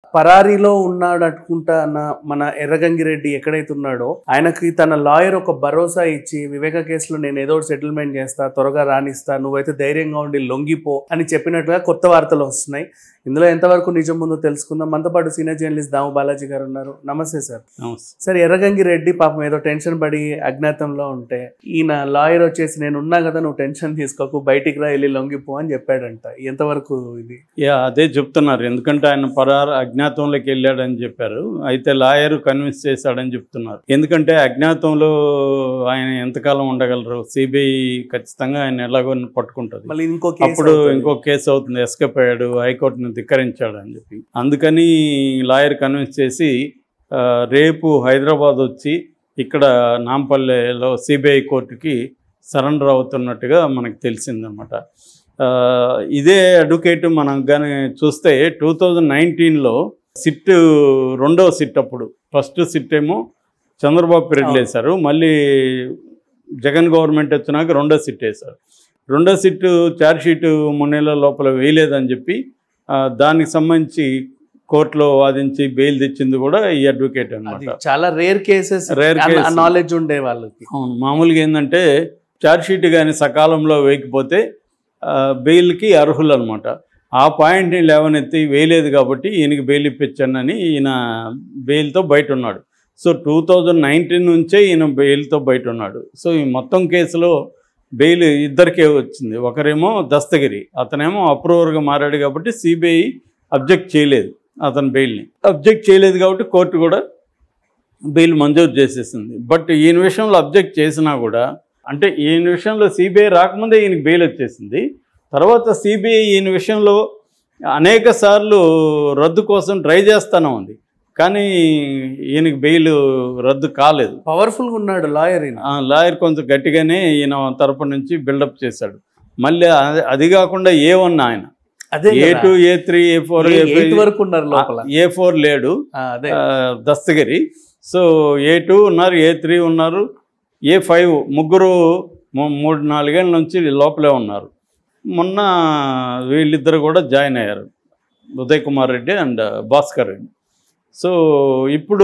పరారీలో ఉన్నాడు అనుకుంటా అన్న మన ఎర్రగంగిరెడ్డి ఎక్కడైతే ఉన్నాడో ఆయనకి తన లాయర్ ఒక భరోసా ఇచ్చి వివేక కేసులో నేను ఏదో సెటిల్మెంట్ చేస్తా త్వరగా రాణిస్తా నువ్వైతే ధైర్యంగా ఉండి లొంగిపో అని చెప్పినట్టుగా కొత్త వార్తలు వస్తున్నాయి ఇందులో ఎంతవరకు నిజం ఉందో తెలుసుకుందాం మనతో పాటు సీనియర్ జర్నలిస్ట్ దాము బాలాజీ గారు ఉన్నారు నమస్తే సార్ నమస్తే సార్ ఎర్రగంగి రెడ్డి పాపం ఏదో టెన్షన్ పడి అజ్ఞాతంలో ఉంటే ఈయన లాయర్ వచ్చేసి నేను ఉన్నా కదా నువ్వు టెన్షన్ తీసుకోకు బయటికి రా వెళ్ళి లొంగిపో అని చెప్పాడంట ఎంతవరకు ఇది యా అదే చెప్తున్నారు ఎందుకంటే ఆయన పరారు అజ్ఞాతంలోకి వెళ్ళాడని చెప్పారు అయితే లాయర్ కన్విన్స్ చేశాడని చెప్తున్నారు ఎందుకంటే అజ్ఞాతంలో ఆయన ఎంతకాలం ఉండగలరు సిబిఐ ఖచ్చితంగా ఆయన ఎలాగో పట్టుకుంటుంది మళ్ళీ ఇంకో కేసు అప్పుడు అవుతుంది. ఇంకో కేసు అవుతుంది ఎస్కేప్ అయ్యాడు హైకోర్టుని ధిక్కరించాడు అని చెప్పి అందుకని లాయర్ కన్విన్స్ చేసి ఆ, రేపు హైదరాబాద్ వచ్చి ఇక్కడ నాంపల్లెలో సిబిఐ కోర్టుకి సరెండర్ అవుతున్నట్టుగా మనకు తెలిసిందనమాట ఆ, ఇదే అడ్వకేట్ మనం కానీ చూస్తే టూ థౌజండ్ నైన్టీన్లో సిట్ రెండవ సిట్ అప్పుడు ఫస్ట్ సిట్ ఏమో చంద్రబాబు పీరియడ్ అవును. వేశారు మళ్ళీ జగన్ గవర్నమెంట్ వచ్చినాక రెండో సిట్ వేశారు రెండో సిట్టు ఛార్జ్ షీట్ మూడు నెలల లోపల వేయలేదని చెప్పి ఆ, దానికి సంబంధించి కోర్టులో వాదించి బెయిల్ తెచ్చింది కూడా ఈ అడ్వకేట్ అది అనమాట చాలా రేర్ కేసెస్ Rare case. నాలెడ్జ్ ఉండే వాళ్ళకి అవును మామూలుగా ఏంటంటే ఛార్జ్ షీట్ కానీ సకాలంలో వేయకపోతే ఆ, బెయిల్కి అర్హులు అనమాట ఆ పాయింట్ని లేవనెత్తి వేయలేదు కాబట్టి ఈయనకి బెయిల్ ఇప్పించానని ఈయన బెయిల్తో బయట ఉన్నాడు సో టూ థౌజండ్ నైన్టీన్ నుంచే ఈయన బెయిల్తో బయట ఉన్నాడు సో ఈ మొత్తం కేసులో బెయిల్ ఇద్దరికే వచ్చింది ఒకరేమో దస్తగిరి అతనేమో అప్రూవర్గా మారాడు కాబట్టి సిబిఐ అబ్జెక్ట్ చేయలేదు అతని బెయిల్ని అబ్జెక్ట్ చేయలేదు కాబట్టి కోర్టు కూడా బెయిల్ మంజూరు చేసేసింది బట్ ఈయన విషయంలో అబ్జెక్ట్ చేసినా కూడా అంటే ఈయన విషయంలో సిబిఐ రాకముందే ఈయనకి బెయిల్ వచ్చేసింది తర్వాత సిబిఐ ఈయన విషయంలో అనేక సార్లు రద్దు కోసం ట్రై చేస్తూనే ఉంది కానీ ఈయనకి బెయిల్ రద్దు కాలేదు పవర్ఫుల్ గా ఉన్నాడు లాయర్ ఈయన ఆ లాయర్ కొంచెం గట్టిగానే ఈయన తరపు నుంచి బిల్డప్ చేశాడు మళ్ళీ అది- అది కాకుండా ఏ వన్ ఆయన అదే A two A three A four A eight వరకు ఉన్నారు లోపల ఏ ఫోర్ లేడు ఆ, అదే ఆ, దస్తగిరి సో ఏ టూ ఉన్నారు ఏ త్రీ ఉన్నారు ఏ ఫైవ్ ముగ్గురు మూ- మూడు నాలుగేళ్ళ నుంచి లోపలే ఉన్నారు మొన్న వీళ్ళిద్దరు కూడా జాయిన్ అయ్యారు ఉదయ్ కుమార్ రెడ్డి అండ్ భాస్కర్ రెడ్డి సో ఇప్పుడు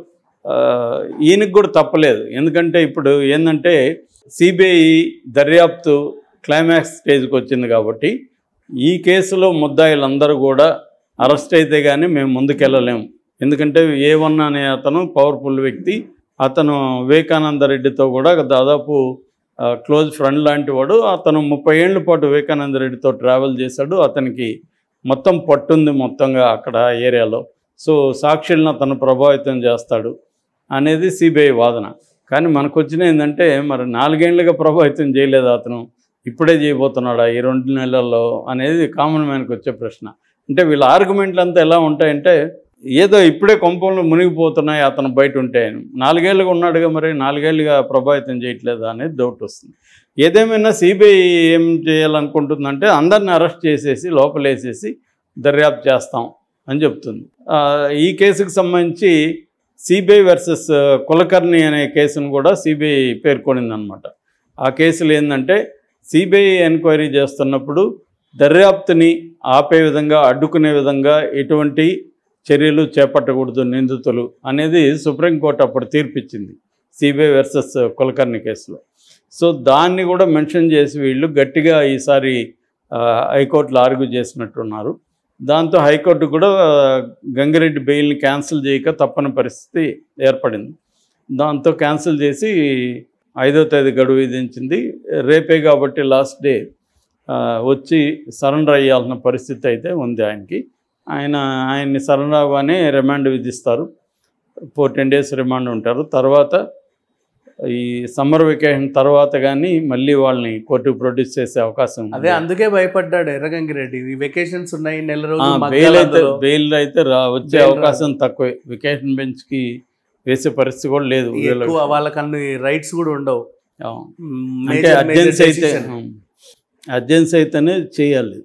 ఆ, ఈయనకి కూడా తప్పలేదు ఎందుకంటే ఇప్పుడు ఏంటంటే సిబిఐ దర్యాప్తు క్లైమాక్స్ స్టేజ్కి వచ్చింది కాబట్టి ఈ కేసులో ముద్దాయిలందరూ కూడా అరెస్ట్ అయితే కానీ మేము ముందుకెళ్ళలేము ఎందుకంటే ఏ వన్ అనే అతను పవర్ఫుల్ వ్యక్తి అతను వివేకానంద రెడ్డితో కూడా దాదాపు ఆ, క్లోజ్ ఫ్రెండ్ లాంటి వాడు అతను ముప్పై ఏళ్ళ పాటు వివేకానంద రెడ్డితో ట్రావెల్ చేశాడు అతనికి మొత్తం పట్టుంది మొత్తంగా అక్కడ ఏరియాలో సో సాక్షులను అతను ప్రభావితం చేస్తాడు అనేది సిబిఐ వాదన కానీ మనకు వచ్చిన ఏంటంటే మరి నాలుగేళ్లుగా ప్రభావితం చేయలేదు అతను ఇప్పుడే చేయబోతున్నాడా ఈ రెండు నెలల్లో అనేది కామన్ మ్యాన్కి వచ్చే ప్రశ్న అంటే వీళ్ళ ఆర్గ్యుమెంట్లు అంతా ఎలా ఉంటాయంటే ఏదో ఇప్పుడే కొంపంలో మునిగిపోతున్నాయి అతను బయట ఉంటే అని. నాలుగేళ్ళుగా ఉన్నాడుగా మరి నాలుగేళ్ళుగా ప్రభావితం చేయట్లేదా అనేది డౌట్ వస్తుంది ఏదేమైనా సిబిఐ ఏం చేయాలనుకుంటుందంటే అందరిని అరెస్ట్ చేసేసి లోపలేసేసి దర్యాప్తు చేస్తాం అని చెప్తుంది ఆ, ఈ కేసుకు సంబంధించి సిబిఐ వర్సెస్ కులకర్ణి అనే కేసును కూడా సిబిఐ పేర్కొనిందనమాట ఆ కేసులు ఏంటంటే సిబిఐ ఎంక్వైరీ చేస్తున్నప్పుడు దర్యాప్తుని ఆపే విధంగా అడ్డుకునే విధంగా ఎటువంటి చర్యలు చేపట్టకూడదు నిందితులు అనేది సుప్రీంకోర్టు అప్పుడు తీర్పిచ్చింది సిబిఐ వర్సెస్ కులకర్ణి కేసులో సో దాన్ని కూడా మెన్షన్ చేసి వీళ్ళు గట్టిగా ఈసారి ఆ, హైకోర్టులో ఆర్గ్యూ చేసినట్టున్నారు దాంతో హైకోర్టు కూడా గంగిరెడ్డి బెయిల్ని క్యాన్సిల్ చేయక తప్పని పరిస్థితి ఏర్పడింది దాంతో క్యాన్సిల్ చేసి ఐదో తేదీ గడువు విధించింది రేపే కాబట్టి లాస్ట్ డే ఆ, వచ్చి సరెండర్ అయ్యాల్సిన పరిస్థితి అయితే ఉంది ఆయనకి ఆయన ఆయన్ని సరెండర్ అవ్వగానే రిమాండ్ విధిస్తారు ఫోర్ టెన్ డేస్ రిమాండ్ ఉంటారు తర్వాత ఈ సమ్మర్ వెకేషన్ తర్వాత కానీ మళ్ళీ వాళ్ళని కోర్టుకు ప్రొడ్యూస్ చేసే అవకాశం ఉంది. అదే అందుకే భయపడ్డాడు ఎర్రగంగిరెడ్డి ఈ వెకేషన్స్ ఉన్నాయి నెల ఆ, రోజులు బెయిల్ అయితే మధ్యాహ్నంలో. బెయిల్ అయితే రా వచ్చే బెయిల్ అవకాశం తక్కువే వెకేషన్ బెంచ్ కి వేసే పరిస్థితి కూడా లేదు ఎక్కువ వాళ్ళకి అన్ని రైట్స్ కూడా ఉండవు ఆ. మ్, అంటే major- major అర్జెన్సీ అయితే decision. అర్జెన్సీ అయితేనే చేయాలి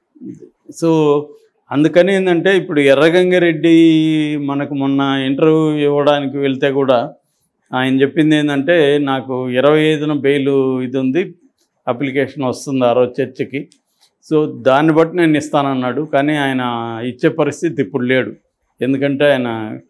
సో అందుకని ఏంటంటే ఇప్పుడు ఎర్రగంగారెడ్డి మనకు మొన్న ఇంటర్వ్యూ ఇవ్వడానికి వెళ్తే కూడా ఆయన చెప్పింది ఏంటంటే నాకు ఇరవై ఐదున బెయిల్ ఇది ఉంది అప్లికేషన్ వస్తుంది ఆ రోజు చర్చికి సో దాన్ని బట్టి నేను ఇస్తానన్నాడు కానీ ఆయన ఇచ్చే పరిస్థితి ఇప్పుడు లేడు ఎందుకంటే ఆయన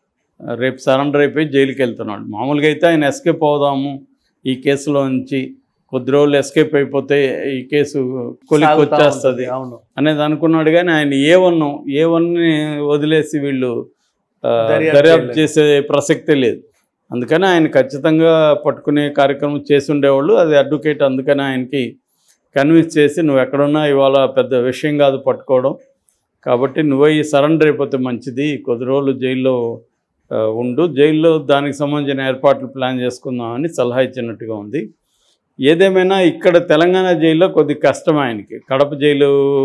రేపు సరెండర్ అయిపోయి జైలుకి వెళ్తున్నాడు మామూలుగా అయితే ఆయన ఎస్కేప్ అవుదాము ఈ కేసులో నుంచి కొద్ది రోజులు ఎస్కేప్ అయిపోతే ఈ కేసు కొలికి సాగుతా వచ్చేస్తుంది ఉంటుంది. అవును అనేది అనుకున్నాడు కానీ ఆయన ఏ వన్ ఏ వన్ని వదిలేసి వీళ్ళు ఆ, దర్యాప్తు దర్యాప్తు చేయలేదు. చేసే ప్రసక్తే లేదు అందుకని ఆయన ఖచ్చితంగా పట్టుకునే కార్యక్రమం చేసి ఉండేవాళ్ళు అది అడ్వకేట్ అందుకని ఆయనకి కన్విన్స్ చేసి నువ్వు ఎక్కడున్నా ఇవాళ పెద్ద విషయం కాదు పట్టుకోవడం కాబట్టి నువ్వే సరెండర్ అయిపోతే మంచిది కొద్ది రోజులు జైల్లో ఆ, ఉండు జైల్లో దానికి సంబంధించిన ఏర్పాట్లు ప్లాన్ చేసుకుందామని సలహా ఇచ్చినట్టుగా ఉంది ఏదేమైనా ఇక్కడ తెలంగాణ జైల్లో కొద్ది కష్టం ఆయనకి కడప జైలు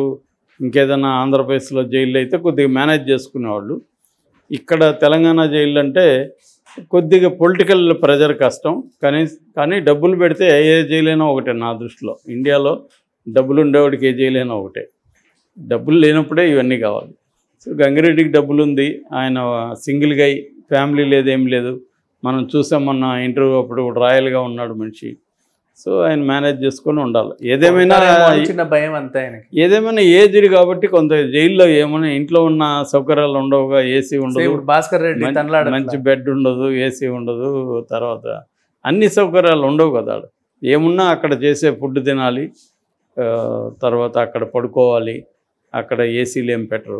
ఇంకేదైనా ఆంధ్రప్రదేశ్లో జైలు అయితే కొద్దిగా మేనేజ్ చేసుకునేవాళ్ళు ఇక్కడ తెలంగాణ జైలు అంటే కొద్దిగా పొలిటికల్ ప్రెజర్ కష్టం కానీ కానీ డబ్బులు పెడితే ఏ జైలైనా ఒకటే నా దృష్టిలో ఇండియాలో డబ్బులు ఉండేవాడికి ఏ జైలైనా ఒకటే డబ్బులు లేనప్పుడే ఇవన్నీ కావాలి సో గంగిరెడ్డికి డబ్బులు ఉంది ఆయన సింగిల్గా అయి ఫ్యామిలీ లేదు ఏం లేదు మనం చూసాం మొన్న ఇంటర్వ్యూ అప్పుడు కూడా రాయల్గా ఉన్నాడు మనిషి సో ఆయన మేనేజ్ చేసుకొని ఉండాలి ఏదేమైనా కొడతారేమో అని చిన్న భయం అంతే ఆయనకి ఏదేమైనా ఏజ్డ్ కాబట్టి కొంత జైల్లో ఏమైనా ఇంట్లో ఉన్న సౌకర్యాలు ఉండవుగా ఏసీ సో ఉండదు ఇప్పుడు భాస్కర్ రెడ్డి మంచి- తనలాడ మంచి బెడ్ ఉండదు ఏసీ ఉండదు తర్వాత అన్ని సౌకర్యాలు ఉండవు కదా ఆడ. ఏమున్నా అక్కడ చేసే ఫుడ్ తినాలి ఆ, తర్వాత అక్కడ పడుకోవాలి అక్కడ ఏసీలు ఏం పెట్టరు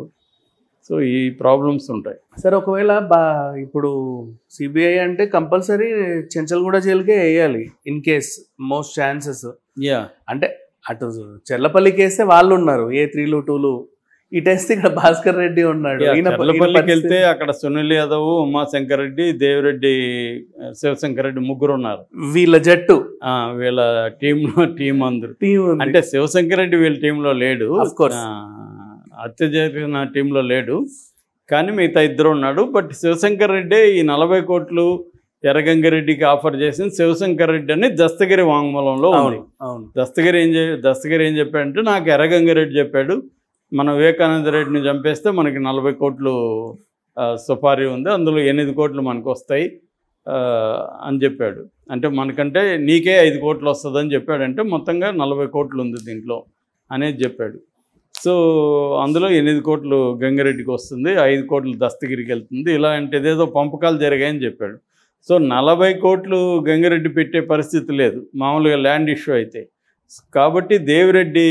సో ఈ ప్రాబ్లమ్స్ ఉంటాయి సరే ఒకవేళ బా ఇప్పుడు సిబిఐ అంటే కంపల్సరీ చెంచల్గూడ జైలుకే వేయాలి in case most chances yeah అంటే అటు చెల్లపల్లికి వేస్తే వాళ్ళు ఉన్నారు ఏ త్రీలు టూలు ఇటు వేస్తే ఇక్కడ భాస్కర్ రెడ్డి ఉన్నాడు ఈయన- ఈయన చర్లపల్లికి పరిస్థితి- వెళ్తే అక్కడ సునీల్ యాదవ్ ఉమాశంకర్ రెడ్డి దేవిరెడ్డి శివశంకర్ రెడ్డి ముగ్గురు ఉన్నారు వీళ్ళ జట్టు ఆ, వీళ్ళ టీంలో టీం అందరు టీం ఉంది అంటే శివశంకర్ రెడ్డి వీళ్ళ టీంలో లేడు Of course. ఆ, హత్య జరిగిన టీంలో లేడు కానీ మిగతా ఇద్దరు ఉన్నాడు బట్ శివశంకర్ రెడ్డి ఈ నలభై కోట్లు ఎర్రగంగిరెడ్డికి ఆఫర్ చేసింది శివశంకర్ రెడ్డి అని దస్తగిరి వాంగ్మూలంలో ఉంది అవును అవును దస్తగిరి ఏం చే దస్తగిరి ఏం చెప్పాడంటే నాకు ఎర్రగంగిరెడ్డి చెప్పాడు మన వివేకానంద రెడ్డిని చంపేస్తే మనకి నలభై కోట్లు ఆ, సుపారీ ఉంది అందులో ఎనిమిది కోట్లు మనకు వస్తాయి ఆ, అని చెప్పాడు అంటే మనకంటే నీకే ఐదు కోట్లు వస్తుందని చెప్పాడంటే మొత్తంగా నలభై కోట్లు ఉంది దీంట్లో అనేది చెప్పాడు సో అందులో ఎనిమిది కోట్లు గంగిరెడ్డికి వస్తుంది ఐదు కోట్లు దస్తగిరికి వెళ్తుంది ఇలా అంటే ఏదేదో పంపకాలు జరిగాయని చెప్పాడు సో నలభై కోట్లు గంగిరెడ్డి పెట్టే పరిస్థితి లేదు మామూలుగా ల్యాండ్ ఇష్యూ అయితే కాబట్టి దేవిరెడ్డి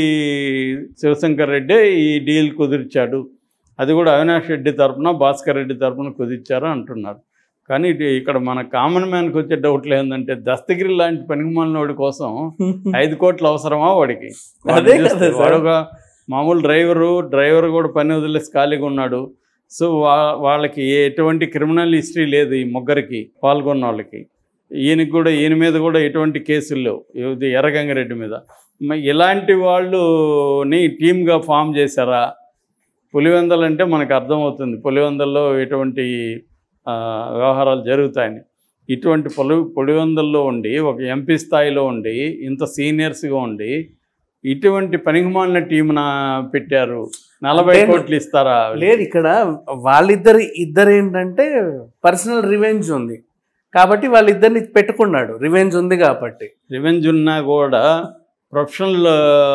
శివశంకర్ రెడ్డి ఈ డీల్ కుదిర్చాడు అది కూడా అవినాష్ రెడ్డి తరపున భాస్కర్ రెడ్డి తరపున కుదిర్చారు అంటున్నారు కానీ ఇది ఇక్కడ మన కామన్ మ్యాన్కి వచ్చే డౌట్లు ఏంటంటే దస్తగిరి లాంటి పనికిమాలినోడి కోసం ఐదు కోట్లు అవసరమా వాడికి అదే వాడిని చూస్తే కదా సార్. వాడు ఒక మామూలు డ్రైవరు డ్రైవర్ కూడా పని వదిలేసి ఖాళీగా ఉన్నాడు సో వా వాళ్ళకి ఎటువంటి క్రిమినల్ హిస్టరీ లేదు ఈ ముగ్గురికి పాల్గొన్న వాళ్ళకి ఈయనకి కూడా ఈయన మీద కూడా ఎటువంటి కేసులు లేవు ఇది ఎర్రగంగారెడ్డి మీద మ- ఇలాంటి వాళ్ళని టీమ్గా ఫామ్ చేశారా పులివెందలు అంటే మనకు అర్థమవుతుంది పులివెందల్లో ఎటువంటి ఆ, వ్యవహారాలు జరుగుతాయని ఇటువంటి పొలి పులివెందల్లో ఉండి ఒక ఎంపీ స్థాయిలో ఉండి ఇంత సీనియర్స్గా ఉండి ఇటువంటి పనికిమాలిన టీంన పెట్టారు నలభై అంటే- కోట్లు ఇస్తారా లేదు ఇక్కడ వాళ్ళిద్దరు ఇద్దరు ఏంటంటే పర్సనల్ రివెంజ్ ఉంది కాబట్టి వాళ్ళిద్దరిని పెట్టుకున్నాడు రివెంజ్ ఉంది కాబట్టి రివెంజ్ ఉన్నా కూడా ప్రొఫెషనల్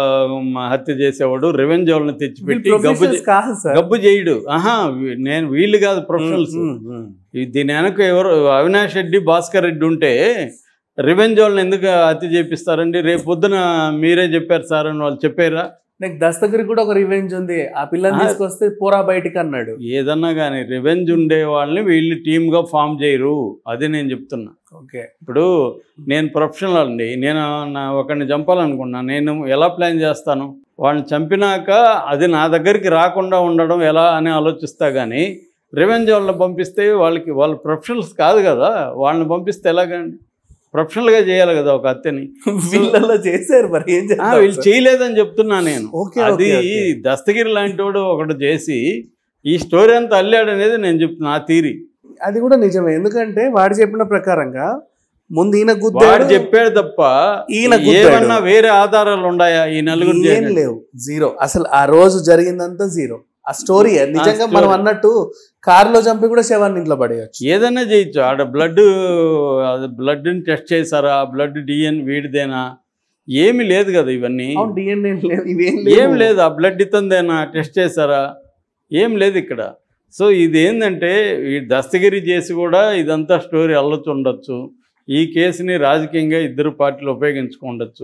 హత్య చేసేవాడు రివెంజ్ వాళ్ళని తెచ్చిపెట్టి వీళ్ళు గబ్బు professionals చే- కాదు సార్ గబ్బు చేయడు ఆహా వీ- నేను వీళ్ళు కాదు ప్రొఫెషనల్స్ ఉమ్, ఉమ్. ఈ దీని వెనక ఎవరు అవినాష్ రెడ్డి భాస్కర్ రెడ్డి ఉంటే రివెంజ్ వాళ్ళని ఎందుకు హత్య చేపిస్తారండి రేపు పొద్దున మీరే చెప్పారు సార్ అని వాళ్ళు చెప్పారా నాకు దస్తగిరి కూడా ఒక రివెంజ్ ఉంది ఆ పిల్లని ఆ. తీసుకొస్తే పోరా బయటికి అన్నాడు ఏదన్నా కానీ రివెంజ్ ఉండే వాళ్ళని వీళ్ళు టీమ్గా ఫామ్ చేయరు అది నేను చెప్తున్నా ఓకే ఇప్పుడు నేను ప్రొఫెషనల్ అండి నేను నా ఒకరిని చంపాలనుకున్నా నేను ఎలా ప్లాన్ చేస్తాను వాళ్ళని చంపినాక అది నా దగ్గరికి రాకుండా ఉండడం ఎలా అని ఆలోచిస్తా కానీ రివెంజ్ వాళ్ళని పంపిస్తే వాళ్ళకి వాళ్ళ ప్రొఫెషనల్స్ కాదు కదా వాళ్ళని పంపిస్తే ఎలాగండి ప్రొఫెషనల్గా చేయాలి కదా ఒక హత్యని వీళ్ళలో చేశారు మరి ఏం ఆ, చేస్తారు వీళ్ళు చేయలేదని చెప్తున్నా నేను ఓకే, అది ఓకే, ఓకే. దస్తగిరి లాంటి వాడు ఒకటి చేసి ఈ స్టోరీ అంతా అల్లాడు అనేది నేను చెప్తున్నా ఆ తీరి అది కూడా నిజమే ఎందుకంటే వాడు చెప్పిన ప్రకారంగా ముందు ఈయన వాడు గుద్దాడు చెప్పాడు తప్ప ఈయన గుద్దాడు. ఏమన్నా వేరే ఆధారాలు ఉన్నాయా ఈ నలుగురు ఏం చేయడానికి? లేవు జీరో అసలు ఆ రోజు జరిగిందంతా జీరో ఆ స్టోరీ నిజంగా story. మనం అన్నట్టు కారులో చంపి కూడా శవాన్ని ఇంట్లో పడేయచ్చు ఏదైనా చేయొచ్చు ఆడ బ్లడ్ బ్లడ్ని టెస్ట్ చేశారా బ్లడ్ డిఎన్ వీడిదేనా ఏమీ లేదు కదా ఇవన్నీ అవును డిఎన్ఏ లేదు ఇవేం ఏం లేదు ఆ బ్లడ్ ఇతందేనా టెస్ట్ చేశారా ఏం లేదు ఇక్కడ సో ఇది ఏంటంటే ఈ దస్తగిరి చేసి కూడా ఇదంతా స్టోరీ అల్లొచ్చు ఉండొచ్చు ఈ కేసుని రాజకీయంగా ఇద్దరు పార్టీలు ఉపయోగించుకుండొచ్చు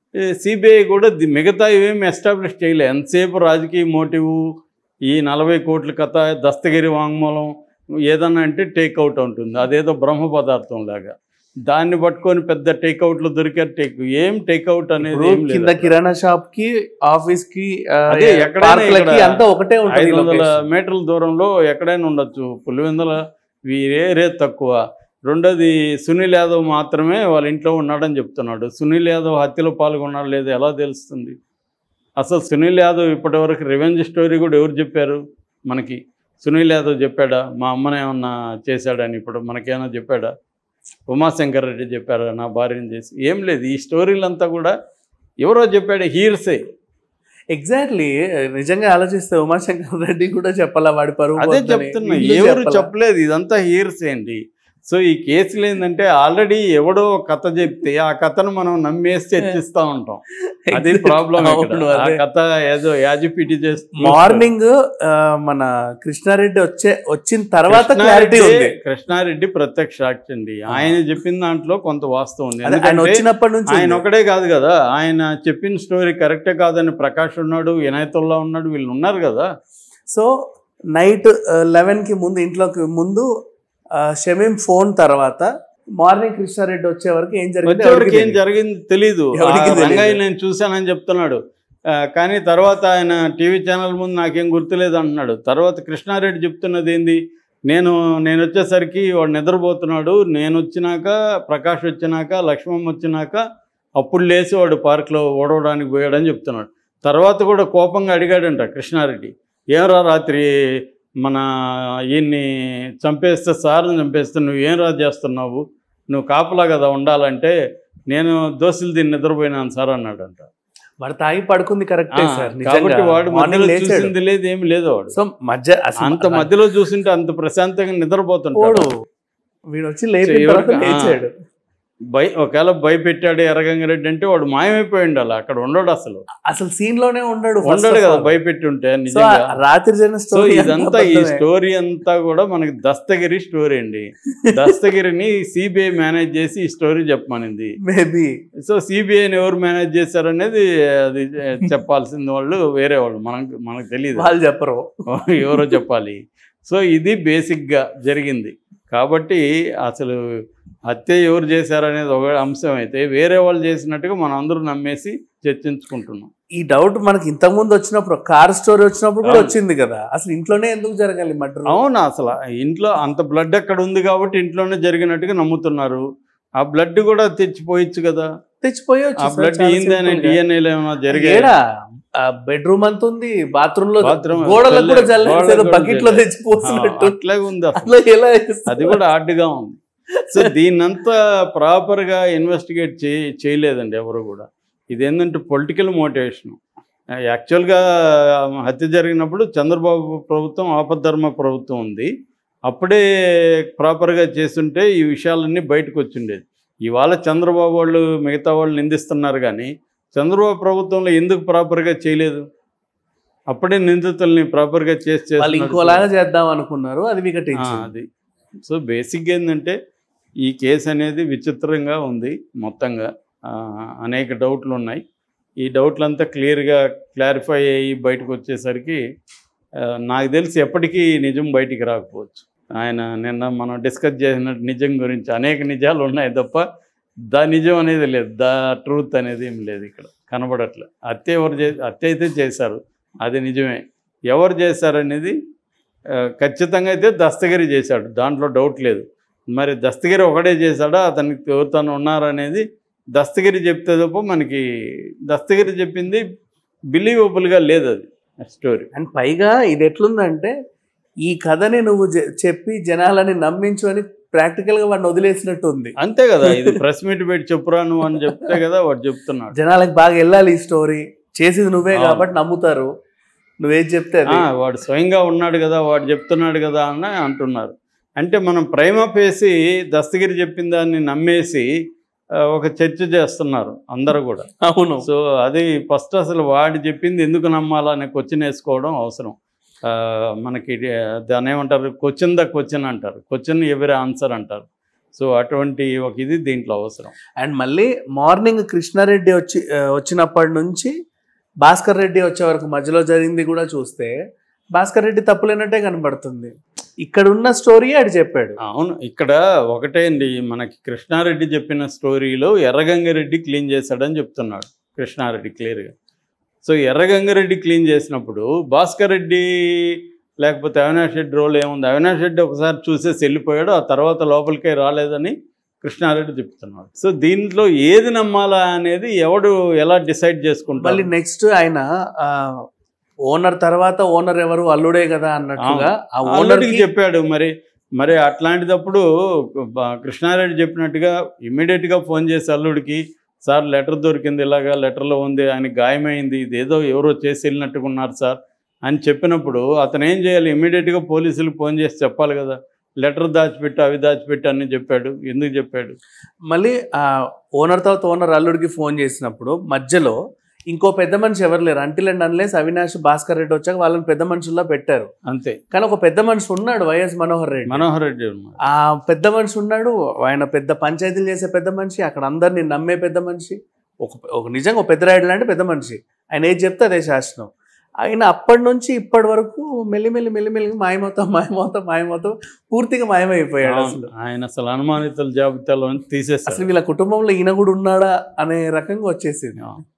సిబిఐ కూడా ది- మిగతా ఇవేమి ఎస్టాబ్లిష్ చేయలే ఎంతసేపు రాజకీయ మోటివ్ ఈ నలభై కోట్ల కథ దస్తగిరి వాంగ్మూలం ఏదన్నా అంటే టేక్అవుట్ ఉంటుంది అదేదో బ్రహ్మ పదార్థం లాగా దాన్ని పట్టుకొని పెద్ద టేక్అవుట్లు దొరికారు టేక్ ఏం టేక్అవుట్ అనేది ఇప్పుడు ఏం కింద లేదు కిరాణా షాప్ కి ఆఫీస్ కి ఆ, అదే ఎక్కడైనా పార్కులకి ఇక్కడ అంతా ఒకటే ఉంటుంది ఐదు వందల location. మీటర్ల దూరంలో ఎక్కడైనా ఉండొచ్చు పులివెందుల వీరే రేట్ తక్కువ రెండోది సునీల్ యాదవ్ మాత్రమే వాళ్ళ ఇంట్లో ఉన్నాడని చెప్తున్నాడు సునీల్ యాదవ్ హత్యలో పాల్గొన్నాడు లేదు ఎలా తెలుస్తుంది అసలు సునీల్ యాదవ్ ఇప్పటివరకు రివెంజ్ స్టోరీ కూడా ఎవరు చెప్పారు మనకి సునీల్ యాదవ్ చెప్పాడా మా అమ్మని ఏమన్నా చేశాడని ఇప్పుడు మనకేమైనా చెప్పాడా ఉమాశంకర్ రెడ్డి చెప్పారా నా భార్యని చేసి ఏం లేదు ఈ స్టోరీలంతా కూడా ఎవరో చెప్పాడు హీర్సే ఎగ్జాక్ట్లీ నిజంగా ఆలోచిస్తే ఉమాశంకర్ రెడ్డి కూడా చెప్పాలా వాడి పరువు అదే పోతుందని. చెప్తున్నా వీళ్ళు ఎవరు చెప్పాలా? చెప్పలేదు ఇదంతా హీర్స్ ఏంటి సో ఈ కేసులు ఏంటంటే ఆల్రెడీ ఎవడో కథ చెప్తే ఆ కథను మనం నమ్మేసి చర్చిస్తూ ఉంటాం అది ప్రాబ్లం అవును, ఆ అదే. కథ ఏదో యాజిపిటి చేస్తూ మార్నింగ్ ఆ, మన కృష్ణారెడ్డి వచ్చే వచ్చిన తర్వాత క్లారిటీ కృష్ణారెడ్డి ఉంది కృష్ణారెడ్డి ప్రత్యక్ష సాక్షి అండి ఆయన చెప్పిన దాంట్లో కొంత వాస్తవం ఉంది అదే ఆయన ఎందుకంటే వచ్చినప్పటి నుంచి ఆయన ఉంది. ఒకడే కాదు కదా ఆయన చెప్పిన స్టోరీ కరెక్టే కాదని ప్రకాష్ ఉన్నాడు వినాయతుల్లా ఉన్నాడు వీళ్ళు ఉన్నారు కదా సో నైట్ లెవెన్ కి ముందు ఇంట్లోకి ముందు ఆ, షమీం ఫోన్ తర్వాత మార్నింగ్ కృష్ణారెడ్డి వచ్చే వరకు ఏం జరిగింది వచ్చేవరకు ఏం ఎవరికీ జరిగింది తెలీదు ఎవరికీ ఆ తెలీదు. రంగయ్య నేను చూశానని చెప్తున్నాడు ఆ, కానీ తర్వాత ఆయన టీవీ ఛానల్ ముందు నాకేం గుర్తులేదు అంటున్నాడు తర్వాత కృష్ణారెడ్డి చెప్తున్నది ఏంది నేను నేను వచ్చేసరికి వాడు నిద్రపోతున్నాడు నేను వచ్చినాక ప్రకాష్ వచ్చినాక లక్ష్మణ్ వచ్చినాక అప్పుడు లేచి వాడు పార్క్లో ఓడవడానికి పోయాడని చెప్తున్నాడు తర్వాత కూడా కోపంగా అడిగాడంట కృష్ణారెడ్డి ఏమరా రాత్రి మన ఈయన్ని చంపేస్తే సార్ని చంపేస్తే నువ్వు ఏం రా చేస్తున్నావు నువ్వు కాపలా కదా ఉండాలంటే నేను దోశలు దీన్ని నిద్రపోయినాను సార్ అన్నాడంట వాడు తాగి పడుకుంది కరెక్టే ఆ, సార్ కాబట్టి వాడు మార్నింగ్ మధ్యలో లేచాడు చూసింది లేదు ఏమి లేదు వాడు సో మధ్య అసలు అంత మధ్యలో చూసింటే అంత ప్రశాంతంగా నిద్రపోతుంటాడు పోడు వీడు వచ్చి లేపిన సో తర్వాత ఎవరికి- ఆ. లేచాడు భయ ఒకవేళ భయపెట్టాడు ఎర్రగంగారెడ్డి అంటే వాడు మాయమైపోయి ఉండాలి అక్కడ ఉండడు అసలు అసలు సీన్ లోనే ఉండడు first ఉండడు of కదా all. భయపెట్టి ఉంటే సో నిజంగా ఆ రాత్రి జరిగిన సో స్టోరీ ఇదంతా ఈ స్టోరీ అంతా కూడా మనకి దస్తగిరి స్టోరీ అండి దస్తగిరిని సిబిఐ మేనేజ్ చేసి ఈ స్టోరీ చెప్పమనింది మేబీ సో సిబిఐని ఎవరు మేనేజ్ చేశారనేది అది చెప్పాల్సింది వాళ్ళు వేరే వాళ్ళు మనకు మనకు తెలియదు వాళ్ళు చెప్పరు ఎవరో చెప్పాలి సో ఇది బేసిక్గా జరిగింది కాబట్టి అసలు హత్య ఎవరు చేశారనేది ఒక అంశం అయితే వేరే వాళ్ళు చేసినట్టుగా మనం అందరూ నమ్మేసి చర్చించుకుంటున్నాం ఈ డౌట్ మనకి ఇంతకు ముందు వచ్చినప్పుడు కార్ స్టోరీ వచ్చినప్పుడు కూడా అవును. వచ్చింది కదా అసలు ఇంట్లోనే ఎందుకు జరగాలి మర్డర్ అవును అసలు ఇంట్లో అంత బ్లడ్ అక్కడ ఉంది కాబట్టి ఇంట్లోనే జరిగినట్టుగా నమ్ముతున్నారు ఆ బ్లడ్ కూడా తెచ్చిపోయచ్చు కదా తెచ్చిపోయొచ్చు ఆ సార్, బ్లడ్ చాలా ఏందని simple గా. డిఎన్ఏలో ఏమైనా జరిగాయి ఏడా బెడ్రూమ్ అంత ఉంది బాత్రూమ్ లో Bathroom గోడలకు కూడా చల్లే- జల్లేసి గోడలకు కూడా బకెట్ లో జల్లే. తెచ్చి పోసినట్టు అట్లాగే ఉంది అసలు అట్లా ఎలా చేస్తారు? అది కూడా హార్డ్గా ఉంది సో దీన్నంతా ప్రాపర్గా ఇన్వెస్టిగేట్ చేయ చేయలేదండి ఎవరు కూడా ఇది ఏంటంటే పొలిటికల్ మోటివేషన్ యాక్చువల్గా హత్య జరిగినప్పుడు చంద్రబాబు ప్రభుత్వం ఆపద్ధర్మ ప్రభుత్వం ఉంది అప్పుడే ప్రాపర్గా చేస్తుంటే ఈ విషయాలన్నీ బయటకు వచ్చిండేది ఇవాళ చంద్రబాబు వాళ్ళు మిగతా వాళ్ళు నిందిస్తున్నారు కానీ చంద్రబాబు ప్రభుత్వంలో ఎందుకు ప్రాపర్గా చేయలేదు అప్పుడే నిందితుల్ని ప్రాపర్గా చేసి వాళ్ళు చేస్తున్నారు. ఇంకోలాగా చేద్దాం అనుకున్నారు అది ఆ, వికటించింది అది సో బేసిక్గా ఏంటంటే ఈ కేసు అనేది విచిత్రంగా ఉంది మొత్తంగా ఆ, అనేక డౌట్లు ఉన్నాయి ఈ డౌట్లంతా క్లియర్గా క్లారిఫై అయ్యి బయటకు వచ్చేసరికి ఆ, నాకు తెలిసి ఎప్పటికీ నిజం బయటికి రాకపోవచ్చు ఆయన నిన్న మనం డిస్కస్ చేసినట్టు నిజం గురించి అనేక నిజాలు ఉన్నాయి తప్ప దా నిజం అనేది లేదు దా ట్రూత్ అనేది ఏం లేదు ఇక్కడ కనబడట్లే హత్య ఎవరు చే హత్య అయితే చేశారు అది నిజమే ఎవరు చేశారనేది ఆ, ఖచ్చితంగా అయితే దస్తగిరి చేశాడు దాంట్లో డౌట్ లేదు మరి దస్తగిరి ఒకడే చేశాడా అతనికి ఎవరితోనూ ఉన్నారనేది దస్తగిరి చెప్తే తప్ప మనకి దస్తగిరి చెప్పింది బిలీవబుల్గా లేదు అది స్టోరీ అండ్ పైగా ఇది ఎట్లుందంటే ఈ కథని నువ్వు చె- చెప్పి జనాలని నమ్మించు అని ప్రాక్టికల్ గా వాడిని వదిలేసినట్టు ఉంది అంతే కదా ఇది ప్రెస్ మీట్ పెట్టి చెప్పురా నువ్వు అని చెప్తే కదా వాడు చెప్తున్నాడు జనాలకు బాగా వెళ్ళాలి ఈ స్టోరీ చేసేది నువ్వే అవును. కాబట్టి నమ్ముతారు నువ్వేది చెప్తే అది ఆ, వాడు స్వయంగా ఉన్నాడు కదా వాడు చెప్తున్నాడు కదా అని అంటున్నారు అంటే మనం ప్రేమ పేసి దస్తగిరి చెప్పిన దాన్ని నమ్మేసి ఆ, ఒక చర్చ చేస్తున్నారు అందరూ కూడా అవును సో అది ఫస్ట్ అసలు వాడు చెప్పింది ఎందుకు నమ్మాలనే క్వశ్చన్ వేసుకోవడం అవసరం ఆ, మనకి ఇది, దాన్ని ఏమంటారు క్వశ్చన్ ద క్వశ్చన్ అంటారు క్వశ్చన్ ఎవరి ఆన్సర్ అంటారు సో అటువంటి ఒక ఇది దీంట్లో అవసరం అండ్ మళ్ళీ మార్నింగ్ కృష్ణారెడ్డి వచ్చి ఆ, వచ్చినప్పటి నుంచి భాస్కర్ రెడ్డి వచ్చే వరకు మధ్యలో జరిగింది కూడా చూస్తే భాస్కర్ రెడ్డి తప్పులేనట్టే కనబడుతుంది ఇక్కడ ఉన్న స్టోరీ ఆడు చెప్పాడు అవును ఇక్కడ ఒకటే అండి మనకి కృష్ణారెడ్డి చెప్పిన స్టోరీలో ఎర్రగంగారెడ్డి క్లీన్ చేశాడని చెప్తున్నాడు కృష్ణారెడ్డి క్లియర్గా సో ఎర్రగంగారెడ్డి క్లీన్ చేసినప్పుడు భాస్కర్ రెడ్డి లేకపోతే అవినాష్ రెడ్డి రోల్ ఏముంది అవినాష్ రెడ్డి ఒకసారి చూసేసి వెళ్ళిపోయాడు ఆ తర్వాత లోపలికే రాలేదని కృష్ణారెడ్డి చెప్తున్నాడు సో దీంట్లో ఏది నమ్మాలా అనేది ఎవడు ఎలా డిసైడ్ మళ్ళీ చేసుకుంటారు నెక్స్ట్ ఆయన ఓనర్ తర్వాత ఓనర్ ఎవరు అల్లుడే కదా అన్నట్టుగా ఆ ఓనర్ ఆల్రెడీ చెప్పాడు మరి మరి అట్లాంటిదప్పుడు బ- కృష్ణారెడ్డి చెప్పినట్టుగా ఇమ్మీడియట్గా ఫోన్ చేసి అల్లుడికి సార్ లెటర్ దొరికింది ఇలాగా లెటర్లో ఉంది ఆయన గాయమైంది ఇదేదో ఎవరో చేసి వెళ్ళినట్టుగా ఉన్నారు సార్ అని చెప్పినప్పుడు అతను ఏం చేయాలి ఇమ్మీడియట్గా పోలీసులకు ఫోన్ చేసి చెప్పాలి కదా లెటర్ దాచిపెట్టు అవి దాచిపెట్టు అని చెప్పాడు ఎందుకు చెప్పాడు మళ్ళీ ఆ ఓనర్ తర్వాత ఓనర్ అల్లుడికి ఫోన్ చేసినప్పుడు మధ్యలో ఇంకో పెద్ద మనిషి ఎవరు లేరు until and unless Avinash Bhaskar Reddy వచ్చాక వాళ్ళని పెద్ద మనుషుల్లా పెట్టారు అంతే కానీ ఒక పెద్ద మనిషి ఉన్నాడు వైఎస్ మనోహర్ రెడ్డి మనోహర్ రెడ్డి ఉన్నాడు. ఆ పెద్ద మనిషి ఉన్నాడు ఆయన పెద్ద పంచాయతీలు చేసే పెద్ద మనిషి అక్కడ అందరిని నమ్మే పెద్ద మనిషి ఒక ఒక నిజంగా ఒక పెద్ద రాయుడు లాంటి పెద్ద మనిషి ఆయన ఏది చెప్తే అదే శాసనం ఆయన అప్పటి నుంచి ఇప్పటి వరకు మెల్లిమెల్లి మెల్లిమెల్లి మాయమవుతాం మాయమవుతాం మాయమవుతాం పూర్తిగా మాయమైపోయాడు అసలు అవును. ఆయన అసలు అనుమానితుల జాబితాలో అసలు తీసేస్తాడు వీళ్ళ కుటుంబంలో ఈయన కూడా ఉన్నాడా అనే రకంగా వచ్చేసింది